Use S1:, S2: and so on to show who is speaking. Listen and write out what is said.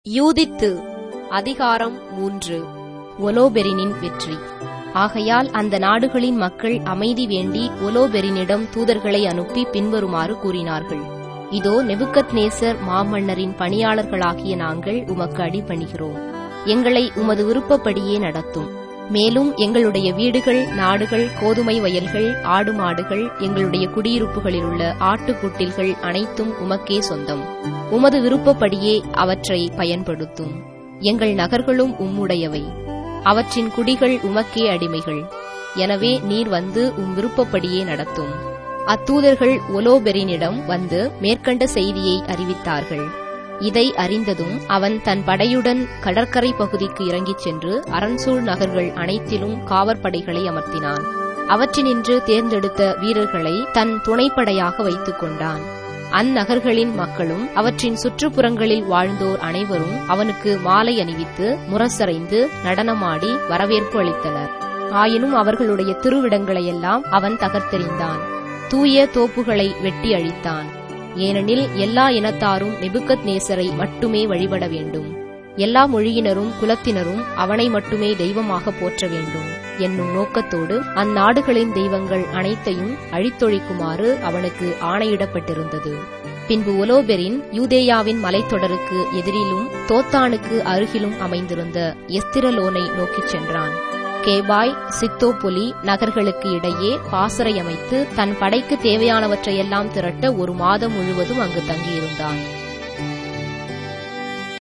S1: யூதித்து அதிகாரம் மூன்று ஒலோபெரினின் வெற்றி ஆகையால் அந்த நாடுகளின் மக்கள் அமைதி வேண்டி ஒலோபெரினிடம் தூதர்களை அனுப்பி பின்வருமாறு கூறினார்கள் இதோ நெபுக்கத்நேசர் மாமன்னரின் பணியாளர்களாகிய நாங்கள் உமக்கு அடிபணிகிறோம் எங்களை உமது விருப்பப்படியே நடத்தும் மேலும் எங்களுடைய வீடுகள் நாடுகள் கோதுமை வயல்கள் ஆடு மாடுகள் எங்களுடைய குடியிருப்புகளில் உள்ள ஆட்டுக்குட்டில்கள் அனைத்தும் உமக்கே சொந்தம் உமது விருப்பப்படியே அவற்றை பயன்படுத்தும் எங்கள் நகர்களும் உம்முடையவை அவற்றின் குடிகள் உமக்கே அடிமைகள் எனவே நீர் வந்து உம் விருப்பப்படியே நடத்தும் அத்தூதர்கள் ஒலோபெரினிடம் வந்து மேற்கண்ட செய்தியை அறிவித்தார்கள் இதை அறிந்ததும் அவன் தன் படையுடன் கடற்கரை பகுதிக்கு இறங்கிச் சென்று அரண்சூழ் நகர்கள் அனைத்திலும் காவற்படைகளை அமர்த்தினான் அவற்றினின்று தேர்ந்தெடுத்த வீரர்களை தன் துணைப்படையாக வைத்துக் கொண்டான் அந்நகர்களின் மக்களும் அவற்றின் சுற்றுப்புறங்களில் வாழ்ந்தோர் அனைவரும் அவனுக்கு மாலை அணிவித்து முரசறைந்து நடனமாடி வரவேற்பு அளித்தனர் ஆயினும் அவர்களுடைய திருவிடங்களையெல்லாம் அவன் தகர்த்தெறிந்தான் தூய தோப்புகளை வெட்டி அழித்தான் ஏனெனில் எல்லா இனத்தாரும் நெபுக்கத் நேசரை மட்டுமே வழிபட வேண்டும் எல்லா மொழியினரும் குலத்தினரும் அவனை மட்டுமே தெய்வமாக போற்ற வேண்டும் என்னும் நோக்கத்தோடு அந்நாடுகளின் தெய்வங்கள் அனைத்தையும் அழித்தொழிக்குமாறு அவனுக்கு ஆணையிடப்பட்டிருந்தது பின்பு ஒலோபெரின் யூதேயாவின் மலைத்தொடருக்கு எதிரிலும் தோத்தானுக்கு அருகிலும் அமைந்திருந்த எஸ்திரலோனை நோக்கிச் சென்றான் கேபாய் சித்தோபொலி நகர்களுக்கு இடையே பாசறை அமைத்து தன் படைக்கு தேவையானவற்றையெல்லாம் திரட்ட ஒரு மாதம் முழுவதும் அங்கு தங்கியிருந்தான்